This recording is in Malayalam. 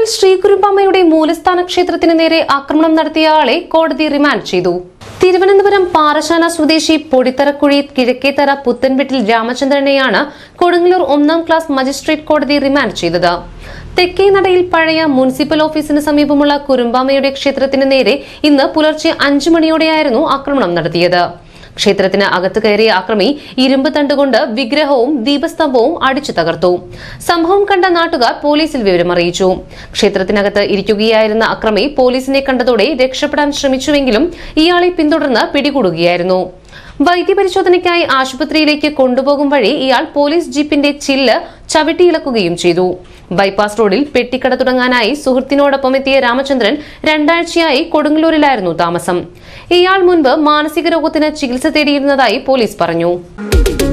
ശ്രീകുരുമ്പാമ്മയുടെ മൂലസ്ഥാന ക്ഷേത്രത്തിന് നേരെ ആക്രമണം നടത്തിയ ആളെ കോടതി റിമാൻഡ് ചെയ്തു തിരുവനന്തപുരം പാറശാല സ്വദേശി പൊടിത്തറക്കുഴി കിഴക്കേത്തറ പുത്തൻവീട്ടിൽ രാമചന്ദ്രനെയാണ് കൊടുങ്ങല്ലൂർ ഒന്നാം ക്ലാസ് മജിസ്ട്രേറ്റ് കോടതി റിമാൻഡ് ചെയ്തത് തെക്കേനടയിൽ പഴയ മുനിസിപ്പൽ ഓഫീസിന് സമീപമുള്ള കുരുമ്പാമ്മയുടെ ക്ഷേത്രത്തിന് നേരെ ഇന്ന് പുലർച്ചെ അഞ്ചു മണിയോടെയായിരുന്നു ആക്രമണം നടത്തിയത് ക്ഷേത്രത്തിന് അകത്ത് കയറിയ ആക്രമി ഇരുമ്പ് തണ്ടുകൊണ്ട് വിഗ്രഹവും ദീപസ്തംഭവും അടിച്ചു തകർത്തു സംഭവം കണ്ട നാട്ടുകാർ പോലീസിൽ വിവരമറിയിച്ചു ക്ഷേത്രത്തിനകത്ത് ഇരിക്കുകയായിരുന്ന അക്രമി പോലീസിനെ കണ്ടതോടെ രക്ഷപ്പെടാൻ ശ്രമിച്ചുവെങ്കിലും ഇയാളെ പിന്തുടർന്ന് പിടികൂടുകയായിരുന്നു വൈദ്യപരിശോധനയ്ക്കായി ആശുപത്രിയിലേക്ക് കൊണ്ടുപോകും വഴി ഇയാൾ പോലീസ് ജീപ്പിന്റെ ചില്ല് ചവിട്ടിയിളക്കുകയും ചെയ്തു ബൈപ്പാസ് റോഡിൽ പെട്ടിക്കട തുടങ്ങാനായി സുഹൃത്തിനോടൊപ്പം എത്തിയ രാമചന്ദ്രൻ രണ്ടാഴ്ചയായി കൊടുങ്ങല്ലൂരിലായിരുന്നു താമസം ഇയാൾ മുൻപ് മാനസിക രോഗത്തിന് ചികിത്സ തേടിയിരുന്നതായി പോലീസ് പറഞ്ഞു